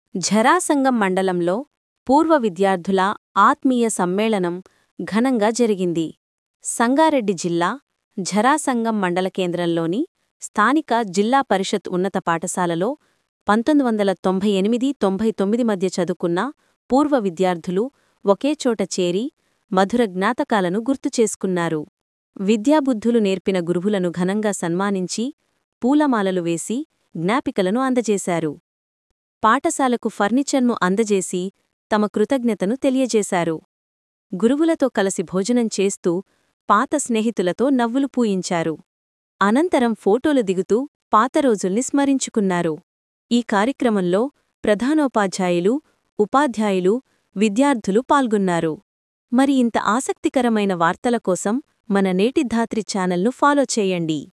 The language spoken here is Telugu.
ఝరాసంగం మండలంలో పూర్వ విద్యార్థుల ఆత్మీయ సమ్మేళనం ఘనంగా జరిగింది సంగారెడ్డి జిల్లా ఝరాసంగం మండల కేంద్రంలోని స్థానిక జిల్లా పరిషత్ ఉన్నత పాఠశాలలో పంతొమ్మిది వందల తొంభై ఎనిమిది తొంభై తొమ్మిది మధ్య చదువుకున్న పూర్వ విద్యార్థులు ఒకేచోట చేరి మధుర జ్ఞాతకాలను గుర్తుచేసుకున్నారు విద్యాబుద్ధులు నేర్పిన గురువులను ఘనంగా సన్మానించి పూలమాలలు వేసి జ్ఞాపికలను అందజేశారు పాఠశాలకు ఫర్నిచర్ను అందజేసి తమ కృతజ్ఞతను తెలియజేశారు గురువులతో కలసి భోజనం చేస్తూ పాత స్నేహితులతో నవ్వులు పూయించారు అనంతరం ఫోటోలు దిగుతూ పాత రోజుల్ని స్మరించుకున్నారు ఈ కార్యక్రమంలో ప్రధానోపాధ్యాయులు ఉపాధ్యాయులు విద్యార్థులు పాల్గొన్నారు మరి ఇంత ఆసక్తికరమైన వార్తల కోసం మన నేటి ధాత్రి ఛానల్ను ఫాలో చేయండి